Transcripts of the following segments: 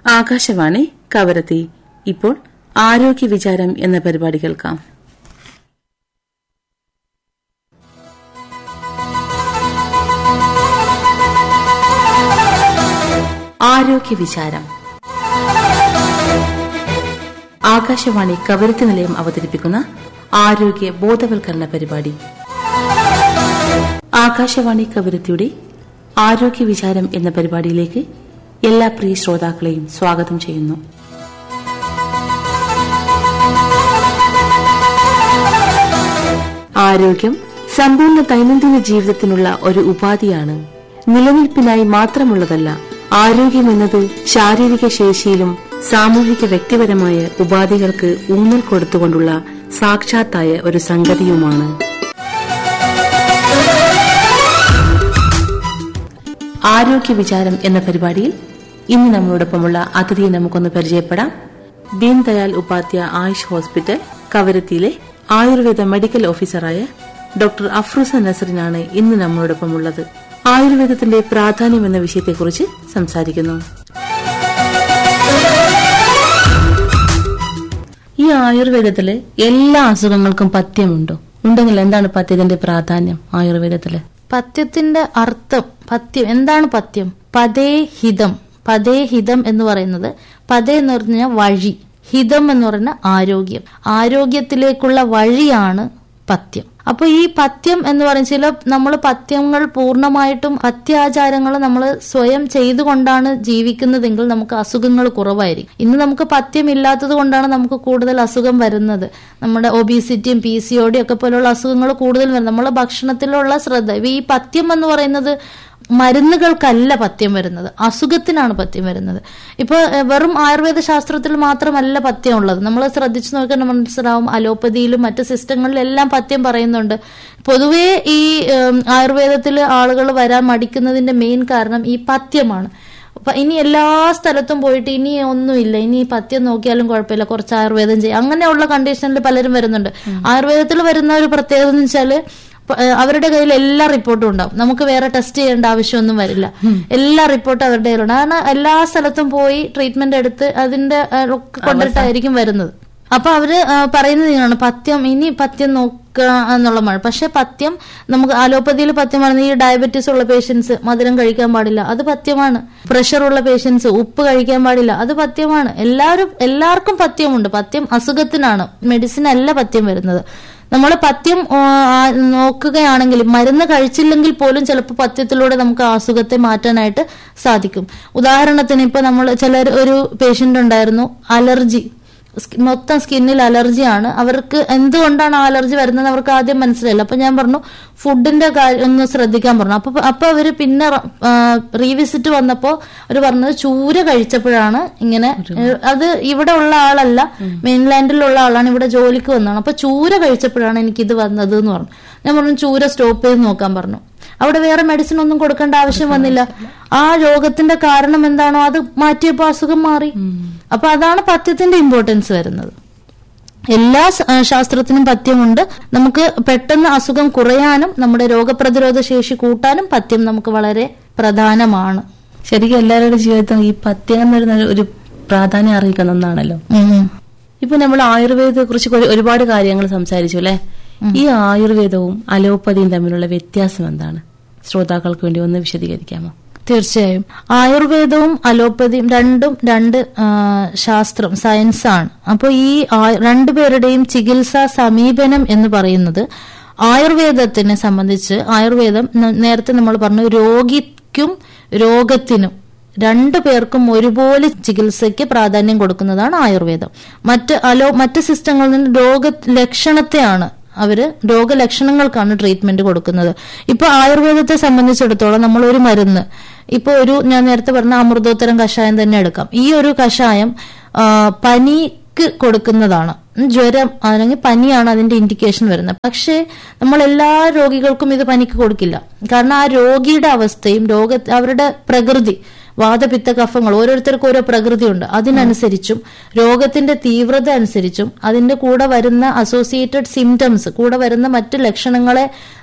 ആകാശവാണി കവരത്തി ഇപ്പോൾ ആരോഗ്യ വിചാരം എന്ന പരിപാടി കേൾക്കാം ആരോഗ്യ വിചാരം ആകാശവാണി കവരത്തി നിലയം അവതരിപ്പിക്കുന്ന ആരോഗ്യ ബോധവൽക്കരണ പരിപാടി ആകാശവാണി കവരത്തിയുടെ ആരോഗ്യ വിചാരം എന്ന പരിപാടിയിലേക്ക് എല്ലാ പ്രിയ ശ്രോതാക്കളെയും സ്വാഗതം ചെയ്യുന്നു ആരോഗ്യം സമ്പൂർണ്ണ ദൈനംദിന ജീവിതത്തിനുള്ള ഒരു ഉപാധിയാണ് നിലനിൽപ്പിനായി മാത്രമുള്ളതല്ല ആരോഗ്യമെന്നത് ശാരീരിക ശേഷിയിലും സാമൂഹിക വ്യക്തിപരമായ ഉപാധികൾക്ക് ഊന്നൽ കൊടുത്തുകൊണ്ടുള്ള സാക്ഷാത്തായ ഒരു സംഗതിയുമാണ് ആരോഗ്യ വിചാരം എന്ന പരിപാടിയിൽ ഇന്ന് നമ്മളോടൊപ്പമുള്ള അതിഥിയെ നമുക്കൊന്ന് പരിചയപ്പെടാം ദീൻദയാൽ ഉപാധ്യ ആയുഷ് ഹോസ്പിറ്റൽ കവരത്തിയിലെ ആയുർവേദ മെഡിക്കൽ ഓഫീസറായ ഡോക്ടർ അഫ്രൂസ നസറിനാണ് ഇന്ന് നമ്മളോടൊപ്പമുള്ളത് ആയുർവേദത്തിന്റെ പ്രാധാന്യം എന്ന വിഷയത്തെക്കുറിച്ച് സംസാരിക്കുന്നു ഈ ആയുർവേദത്തില് എല്ലാ അസുഖങ്ങൾക്കും പഥ്യമുണ്ടോ ഉണ്ടെങ്കിൽ എന്താണ് പഥ്യത്തിന്റെ പ്രാധാന്യം ആയുർവേദത്തില് പഥ്യത്തിന്റെ അർത്ഥം പഥ്യം എന്താണ് പഥ്യം പതേ ഹിതം പതേ ഹിതം എന്ന് പറയുന്നത് പതേ എന്ന് പറഞ്ഞാൽ വഴി ഹിതം എന്ന് പറഞ്ഞ ആരോഗ്യം ആരോഗ്യത്തിലേക്കുള്ള വഴിയാണ് പഥ്യം അപ്പൊ ഈ പഥ്യം എന്ന് പറയുന്ന ചില നമ്മൾ പഥ്യങ്ങൾ പൂർണ്ണമായിട്ടും പഥ്യാചാരങ്ങൾ നമ്മൾ സ്വയം ചെയ്തുകൊണ്ടാണ് ജീവിക്കുന്നതെങ്കിൽ നമുക്ക് അസുഖങ്ങൾ കുറവായിരിക്കും ഇന്ന് നമുക്ക് പഥ്യം ഇല്ലാത്തത് കൊണ്ടാണ് നമുക്ക് കൂടുതൽ അസുഖം വരുന്നത് നമ്മുടെ ഒബീസിറ്റിയും പി സി ഒ ഡി ഒക്കെ പോലുള്ള അസുഖങ്ങൾ കൂടുതൽ വരുന്നത് നമ്മളെ ഭക്ഷണത്തിലുള്ള ശ്രദ്ധ ഈ പഥ്യം എന്ന് പറയുന്നത് മരുന്നുകൾക്കല്ല പഥ്യം വരുന്നത് അസുഖത്തിനാണ് പഥ്യം വരുന്നത് ഇപ്പൊ എഹ്, വെറും ആയുർവേദ ശാസ്ത്രത്തിൽ മാത്രമല്ല പഥ്യം ഉള്ളത് നമ്മൾ ശ്രദ്ധിച്ചു നോക്കാൻ മനസ്സിലാവും അലോപ്പതിയിലും മറ്റ് സിസ്റ്റങ്ങളിലും എല്ലാം പഥ്യം പറയുന്നുണ്ട് പൊതുവേ ഈ ഉം, ആയുർവേദത്തിൽ ആളുകൾ വരാൻ മടിക്കുന്നതിന്റെ മെയിൻ കാരണം ഈ പഥ്യമാണ് അപ്പൊ ഇനി എല്ലാ സ്ഥലത്തും പോയിട്ട് ഇനി ഒന്നുമില്ല ഇനി പഥ്യം നോക്കിയാലും കുഴപ്പമില്ല കുറച്ച് ആയുർവേദം ചെയ്യാം അങ്ങനെയുള്ള കണ്ടീഷനിൽ പലരും വരുന്നുണ്ട് ആയുർവേദത്തിൽ വരുന്ന ഒരു പ്രത്യേകത എന്ന് വെച്ചാല് പ- ഏഹ് അവരുടെ കയ്യിൽ എല്ലാ റിപ്പോർട്ടും ഉണ്ടാവും നമുക്ക് വേറെ ടെസ്റ്റ് ചെയ്യേണ്ട ആവശ്യമൊന്നും വരില്ല എല്ലാ റിപ്പോർട്ടും അവരുടെ കയ്യിലുണ്ട് കാരണം എല്ലാ സ്ഥലത്തും പോയി ട്രീറ്റ്മെന്റ് എടുത്ത് അതിന്റെ ഏഹ്, ഒക്കെ കൊണ്ടിട്ടായിരിക്കും വരുന്നത് അപ്പൊ അവര് ആ, പറയുന്നത് ഇങ്ങനെയാണ് പഥ്യം ഇനി പഥ്യം നോക്കുക എന്നുള്ള മഴ പക്ഷെ പഥ്യം നമുക്ക് അലോപ്പതിയിൽ പഥ്യമാണ് ഈ ഡയബറ്റീസ് ഉള്ള പേഷ്യൻസ് മധുരം കഴിക്കാൻ പാടില്ല അത് പഥ്യമാണ് പ്രഷർ ഉള്ള പേഷ്യൻസ് ഉപ്പ് കഴിക്കാൻ പാടില്ല അത് പഥ്യമാണ് എല്ലാവരും എല്ലാവർക്കും പഥ്യമുണ്ട് പഥ്യം അസുഖത്തിനാണ് മെഡിസിൻ അല്ല പഥ്യം വരുന്നത് നമ്മൾ പഥ്യം ആ, ആ, നോക്കുകയാണെങ്കിൽ മരുന്ന് കഴിച്ചില്ലെങ്കിൽ പോലും ചിലപ്പോൾ പഥ്യത്തിലൂടെ നമുക്ക് ആ അസുഖത്തെ മാറ്റാനായിട്ട് സാധിക്കും ഉദാഹരണത്തിന് ഇപ്പൊ നമ്മൾ ചിലർ ഒരു പേഷ്യന്റ് ഉണ്ടായിരുന്നു അലർജി സ്കി- മൊത്തം സ്കിന്നിൽ അലർജിയാണ് അവർക്ക് എന്തുകൊണ്ടാണ് ആ അലർജി വരുന്നത് അവർക്ക് ആദ്യം മനസ്സിലായില്ല അപ്പൊ ഞാൻ പറഞ്ഞു ഫുഡിന്റെ കാര്യം ഒന്ന് ശ്രദ്ധിക്കാൻ പറഞ്ഞു അപ്പൊ അപ്പൊ അവര് പിന്നെ റീവിസിറ്റ് വന്നപ്പോ അവര് പറഞ്ഞത് ചൂര കഴിച്ചപ്പോഴാണ് ഇങ്ങനെ ഏഹ്, അത് ഇവിടെ ഉള്ള ആളല്ല മെയിൻലാൻഡിലുള്ള ആളാണ് ഇവിടെ ജോലിക്ക് വന്നതാണ് അപ്പൊ ചൂര കഴിച്ചപ്പോഴാണ് എനിക്കിത് വന്നത് എന്ന് പറഞ്ഞു ഞാൻ പറഞ്ഞു ചൂര സ്റ്റോപ്പ് ചെയ്ത് നോക്കാൻ പറഞ്ഞു അവിടെ വേറെ മെഡിസിൻ ഒന്നും കൊടുക്കേണ്ട ആവശ്യം വന്നില്ല ആ രോഗത്തിന്റെ കാരണം എന്താണോ അത് മാറ്റിയപ്പോ അസുഖം മാറി അപ്പൊ അതാണ് പഥ്യത്തിന്റെ ഇമ്പോർട്ടൻസ് വരുന്നത് എല്ലാ സ- ആ, ശാസ്ത്രത്തിനും പഥ്യമുണ്ട് നമുക്ക് പെട്ടെന്ന് അസുഖം കുറയാനും നമ്മുടെ രോഗപ്രതിരോധ ശേഷി കൂട്ടാനും പഥ്യം നമുക്ക് വളരെ പ്രധാനമാണ് ശരിക്കും എല്ലാവരുടെ ജീവിതത്തിലും ഈ പഥ്യം എന്നൊരു ഒരു പ്രാധാന്യം അറിയിക്കുന്ന ഒന്നാണല്ലോ ഉം. ഇപ്പൊ നമ്മൾ ആയുർവേദത്തെ കുറിച്ച് ഒരു- ഒരുപാട് കാര്യങ്ങൾ സംസാരിച്ചു അല്ലെ ഈ ആയുർവേദവും അലോപ്പതിയും തമ്മിലുള്ള വ്യത്യാസം എന്താണ് ശ്രോതാക്കൾക്ക് വേണ്ടി ഒന്ന് വിശദീകരിക്കാമോ തീർച്ചയായും ആയുർവേദവും അലോപ്പതിയും രണ്ടും രണ്ട് ആ, ശാസ്ത്രം സയൻസ് ആണ് അപ്പോൾ ഈ ആ- രണ്ടുപേരുടെയും ചികിത്സാ സമീപനം എന്ന് പറയുന്നത് ആയുർവേദത്തിനെ സംബന്ധിച്ച് ആയുർവേദം ന- നേരത്തെ നമ്മൾ പറഞ്ഞു രോഗിക്കും രോഗത്തിനും രണ്ടു പേർക്കും ഒരുപോലെ ചികിത്സയ്ക്ക് പ്രാധാന്യം കൊടുക്കുന്നതാണ് ആയുർവേദം മറ്റ് അലോ മറ്റ് സിസ്റ്റങ്ങളിൽ നിന്ന് രോഗ ലക്ഷണത്തെയാണ് അവര് രോഗലക്ഷണങ്ങൾക്കാണ് ട്രീറ്റ്മെന്റ് കൊടുക്കുന്നത് ഇപ്പൊ ആയുർവേദത്തെ സംബന്ധിച്ചിടത്തോളം നമ്മൾ ഒരു മരുന്ന് ഇപ്പൊ ഒരു ഞാൻ നേരത്തെ പറഞ്ഞ അമൃതോത്തരം കഷായം തന്നെ എടുക്കാം ഈ ഒരു കഷായം ആ, പനിക്ക് കൊടുക്കുന്നതാണ് ഉം, ജ്വരം അല്ലെങ്കിൽ പനിയാണ് അതിന്റെ ഇൻഡിക്കേഷൻ വരുന്നത് പക്ഷേ നമ്മൾ എല്ലാ രോഗികൾക്കും ഇത് പനിക്ക് കൊടുക്കില്ല കാരണം ആ രോഗിയുടെ അവസ്ഥയും രോഗ അവരുടെ പ്രകൃതി വാദപിത്ത കഫങ്ങൾ ഓരോരുത്തർക്കും ഓരോ പ്രകൃതിയുണ്ട് അതിനനുസരിച്ചും രോഗത്തിന്റെ തീവ്രത അനുസരിച്ചും അതിന്റെ കൂടെ വരുന്ന അസോസിയേറ്റഡ് സിംറ്റംസ് കൂടെ വരുന്ന മറ്റ് ലക്ഷണങ്ങളെ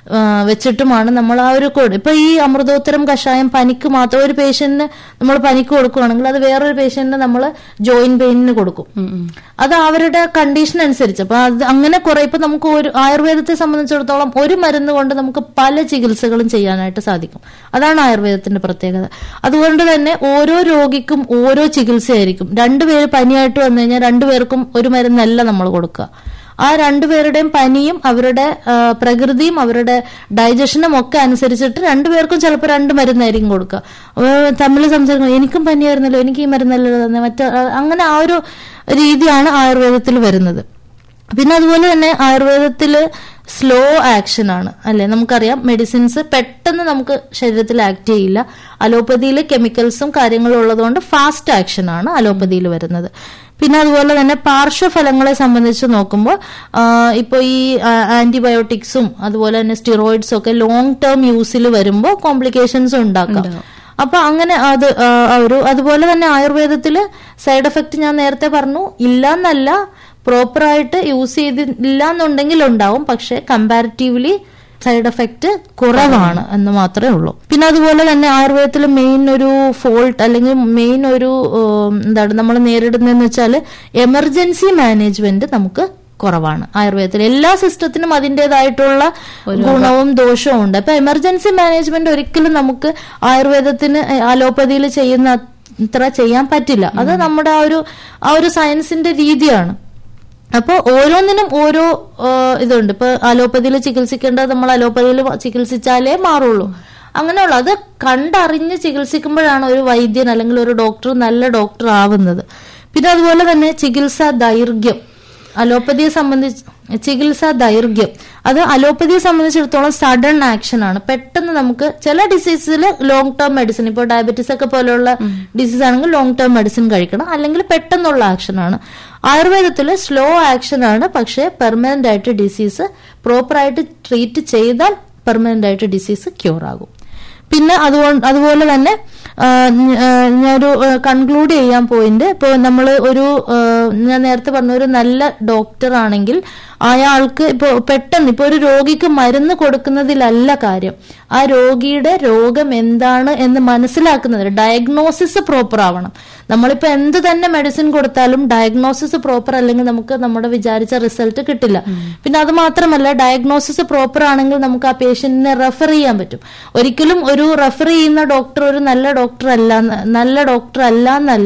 ആ, വെച്ചിട്ടുമാണ് നമ്മൾ ആ ഒരു കോഡ് ഇപ്പൊ ഈ അമൃതോത്തരം കഷായം പനിക്ക് മാത്രം ഒരു പേഷ്യന്റിന് നമ്മൾ പനിക്ക് കൊടുക്കുകയാണെങ്കിൽ അത് വേറൊരു പേഷ്യന്റിന് നമ്മൾ ജോയിന്റ് പെയിനിന് കൊടുക്കും അത് അവരുടെ കണ്ടീഷൻ അനുസരിച്ച് അപ്പൊ അത് അങ്ങനെ കുറെ ഇപ്പൊ നമുക്ക് ഒരു ആയുർവേദത്തെ സംബന്ധിച്ചിടത്തോളം ഒരു മരുന്ന് കൊണ്ട് നമുക്ക് പല ചികിത്സകളും ചെയ്യാനായിട്ട് സാധിക്കും അതാണ് ആയുർവേദത്തിന്റെ പ്രത്യേകത അതുകൊണ്ട് തന്നെ ഓരോ രോഗിക്കും ഓരോ ചികിത്സയായിരിക്കും രണ്ടുപേര് പനിയായിട്ട് വന്നു കഴിഞ്ഞാൽ രണ്ടുപേർക്കും ഒരു മരുന്നല്ല നമ്മൾ കൊടുക്കുക ആ രണ്ടുപേരുടെയും പനിയും അവരുടെ ആ, പ്രകൃതിയും അവരുടെ ഡൈജഷനും ഒക്കെ അനുസരിച്ചിട്ട് രണ്ടുപേർക്കും ചിലപ്പോൾ രണ്ട് മരുന്നായിരിക്കും കൊടുക്കുക അപ്പൊ തമ്മിൽ സംസാരിക്കും എനിക്കും പനിയായിരുന്നല്ലോ എനിക്ക് ഈ മരുന്നല്ലോ തന്നെ മറ്റേ ആ, അങ്ങനെ ആ ഒരു രീതിയാണ് ആയുർവേദത്തിൽ വരുന്നത് പിന്നെ അതുപോലെ തന്നെ ആയുർവേദത്തിൽ സ്ലോ ആക്ഷൻ ആണ് അല്ലെ നമുക്കറിയാം മെഡിസിൻസ് പെട്ടെന്ന് നമുക്ക് ശരീരത്തിൽ ആക്ട് ചെയ്യില്ല അലോപ്പതിയിൽ കെമിക്കൽസും കാര്യങ്ങളും ഉള്ളതുകൊണ്ട് ഫാസ്റ്റ് ആക്ഷൻ ആണ് അലോപ്പതിയിൽ വരുന്നത് പിന്നെ അതുപോലെ തന്നെ പാർശ്വഫലങ്ങളെ സംബന്ധിച്ച് നോക്കുമ്പോൾ ഇപ്പോൾ ഈ ആന്റിബയോട്ടിക്സും അതുപോലെ തന്നെ സ്റ്റിറോയിഡ്സും ഒക്കെ ലോങ് ടേം യൂസിൽ വരുമ്പോൾ കോംപ്ലിക്കേഷൻസ് ഉണ്ടാക്കാം അപ്പൊ അങ്ങനെ അത് ആ, ഒരു അതുപോലെ തന്നെ ആയുർവേദത്തില് സൈഡ് എഫക്ട് ഞാൻ നേരത്തെ പറഞ്ഞു ഇല്ലെന്നല്ല പ്രോപ്പറായിട്ട് യൂസ് ചെയ്തില്ല എന്നുണ്ടെങ്കിൽ ഉണ്ടാവും പക്ഷെ കമ്പാരിറ്റീവ്ലി സൈഡ് എഫക്റ്റ് കുറവാണ് എന്ന് മാത്രമേ ഉള്ളൂ പിന്നെ അതുപോലെ തന്നെ ആയുർവേദത്തിൽ മെയിൻ ഒരു ഫോൾട്ട് അല്ലെങ്കിൽ മെയിൻ ഒരു ഉം, എന്താണ് നമ്മൾ നേരിടുന്നതെന്ന് വെച്ചാൽ എമർജൻസി മാനേജ്മെന്റ് നമുക്ക് കുറവാണ് ആയുർവേദത്തിൽ എല്ലാ സിസ്റ്റത്തിനും അതിൻ്റെതായിട്ടുള്ള ഗുണവും ദോഷവും ഉണ്ട് അപ്പൊ എമർജൻസി മാനേജ്മെന്റ് ഒരിക്കലും നമുക്ക് ആയുർവേദത്തിന് അലോപ്പതിയിൽ ചെയ്യുന്ന അത്ര ചെയ്യാൻ പറ്റില്ല അത് നമ്മുടെ ആ ഒരു ആ ഒരു സയൻസിന്റെ രീതിയാണ് അപ്പോൾ ഓരോന്നിനും ഓരോ ആ, ഇതുണ്ട് ഇപ്പൊ അലോപ്പതിയിൽ ചികിത്സിക്കേണ്ടത് നമ്മൾ അലോപ്പതിയിൽ ചികിത്സിച്ചാലേ മാറുള്ളൂ അങ്ങനെയുള്ള അത് കണ്ടറിഞ്ഞ് ചികിത്സിക്കുമ്പോഴാണ് ഒരു വൈദ്യൻ അല്ലെങ്കിൽ ഒരു ഡോക്ടർ നല്ല ഡോക്ടർ ആവുന്നത് പിന്നെ അതുപോലെ തന്നെ ചികിത്സാ ദൈർഘ്യം അലോപ്പതിയെ സംബന്ധിച്ച് ചികിത്സാ ദൈർഘ്യം അത് അലോപ്പതിയെ സംബന്ധിച്ചിടത്തോളം സഡൻ ആക്ഷൻ ആണ് പെട്ടെന്ന് നമുക്ക് ചില ഡിസീസിൽ ലോങ് ടേം മെഡിസിൻ ഇപ്പോൾ ഡയബറ്റീസ് ഒക്കെ പോലെയുള്ള ഡിസീസ് ആണെങ്കിൽ ലോങ് ടേം മെഡിസിൻ കഴിക്കണം അല്ലെങ്കിൽ പെട്ടെന്നുള്ള ആക്ഷൻ ആണ് ആയുർവേദത്തിൽ സ്ലോ ആക്ഷൻ ആണ് പക്ഷേ പെർമനന്റ് ആയിട്ട് ഡിസീസ് പ്രോപ്പറായിട്ട് ട്രീറ്റ് ചെയ്താൽ പെർമനന്റ് ആയിട്ട് ഡിസീസ് ക്യൂർ ആകും പിന്നെ അതുകൊണ്ട് അതുപോലെ തന്നെ ആ, ഞ- ആ, ഞാനൊരു കൺക്ലൂഡ് ചെയ്യാൻ പോയിന്റ് ഇപ്പോൾ നമ്മൾ ഒരു ആ, ഞാൻ നേരത്തെ പറഞ്ഞ ഒരു നല്ല ഡോക്ടർ ആണെങ്കിൽ അയാൾക്ക് ഇപ്പോൾ പെട്ടെന്ന് ഇപ്പോൾ ഒരു രോഗിക്ക് മരുന്ന് കൊടുക്കുന്നതിലല്ല കാര്യം ആ രോഗിയുടെ രോഗം എന്താണ് എന്ന് മനസ്സിലാക്കുന്നത് ഡയഗ്നോസിസ് പ്രോപ്പർ ആവണം നമ്മളിപ്പോൾ എന്ത് തന്നെ മെഡിസിൻ കൊടുത്താലും ഡയഗ്നോസിസ് പ്രോപ്പർ അല്ലെങ്കിൽ നമുക്ക് നമ്മുടെ വിചാരിച്ച റിസൾട്ട് കിട്ടില്ല പിന്നെ അത് മാത്രമല്ല ഡയഗ്നോസിസ് പ്രോപ്പർ ആണെങ്കിൽ നമുക്ക് ആ പേഷ്യന്റിനെ റെഫർ ചെയ്യാൻ പറ്റും ഒരിക്കലും ഒരു റെഫർ ചെയ്യുന്ന ഡോക്ടർ ഒരു നല്ല ഡോക്ടർ അല്ല എന്ന്- നല്ല ഡോക്ടർ അല്ല എന്നല്ല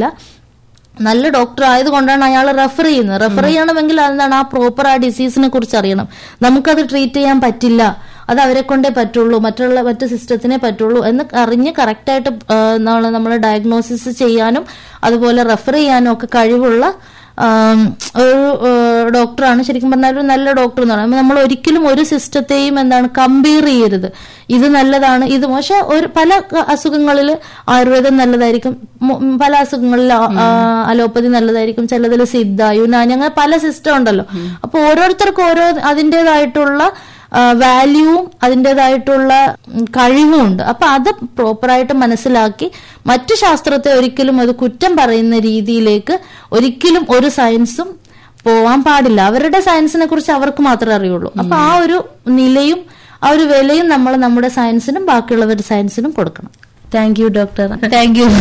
നല്ല ഡോക്ടർ ആയതുകൊണ്ടാണ് അയാൾ റെഫർ ചെയ്യുന്നത് റെഫർ ചെയ്യണമെങ്കിൽ എന്താണ് ആ പ്രോപ്പർ ആ ഡിസീസിനെ കുറിച്ച് അറിയണം നമുക്കത് ട്രീറ്റ് ചെയ്യാൻ പറ്റില്ല അത് അവരെ കൊണ്ടേ പറ്റുള്ളൂ മറ്റുള്ള മറ്റു സിസ്റ്റത്തിനെ പറ്റുള്ളൂ എന്ന് അറിഞ്ഞ് കറക്റ്റായിട്ട് നമ്മൾ ഡയഗ്നോസിസ് ചെയ്യാനും അതുപോലെ റെഫർ ചെയ്യാനും ഒക്കെ കഴിവുള്ള ആം, ഒരു ഏഹ്, ഡോക്ടറാണ് ശരിക്കും പറഞ്ഞാൽ ഒരു നല്ല ഡോക്ടർ എന്ന് പറയുമ്പോൾ നമ്മൾ ഒരിക്കലും ഒരു സിസ്റ്റത്തെയും എന്താണ് കമ്പയർ ചെയ്യരുത് ഇത് നല്ലതാണ് ഇത് പക്ഷെ ഒരു പല അസുഖങ്ങളിൽ ആയുർവേദം നല്ലതായിരിക്കും മു- പല അസുഖങ്ങളിൽ ആ- ആ, അലോപ്പതി നല്ലതായിരിക്കും ചിലതിൽ സിദ്ധ യുനാനി അങ്ങനെ പല സിസ്റ്റം ഉണ്ടല്ലോ അപ്പൊ ഓരോരുത്തർക്കും ഓരോ അതിൻ്റെതായിട്ടുള്ള വാല്യൂവും അതിൻ്റെതായിട്ടുള്ള ഉം, കഴിവും ഉണ്ട് അപ്പൊ അത് പ്രോപ്പറായിട്ട് മനസ്സിലാക്കി മറ്റു ശാസ്ത്രത്തെ ഒരിക്കലും അത് കുറ്റം പറയുന്ന രീതിയിലേക്ക് ഒരിക്കലും ഒരു സയൻസും പോവാൻ പാടില്ല അവരുടെ സയൻസിനെ കുറിച്ച് അവർക്ക് മാത്രമേ അറിയുള്ളൂ അപ്പൊ ആ ഒരു നിലയും ആ ഒരു വിലയും നമ്മൾ നമ്മുടെ സയൻസിനും ബാക്കിയുള്ളവരുടെ സയൻസിനും കൊടുക്കണം thank you doctor thank you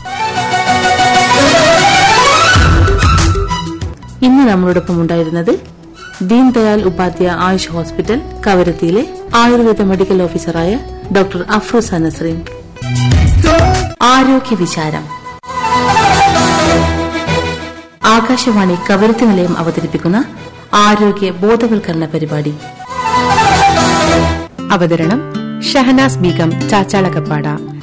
ഇന്ന് നമ്മളോടൊപ്പം ഉണ്ടായിരുന്നത് ദീൻ ദയാൽ ഉപാധ്യായ ആയുഷ് ഹോസ്പിറ്റൽ കവരത്തിയിലെ ആയുർവേദ മെഡിക്കൽ ഓഫീസറായ ഡോക്ടർ അഫ്രൂസ നസ്രീൻ ആരോഗ്യ വിചാരം ആകാശവാണി കവരത്തി നിലയം അവതരിപ്പിക്കുന്ന ആരോഗ്യ ബോധവൽക്കരണ പരിപാടി അവതരണം ഷഹനാസ് ബീഗം ചാച്ചാളക്കപ്പാട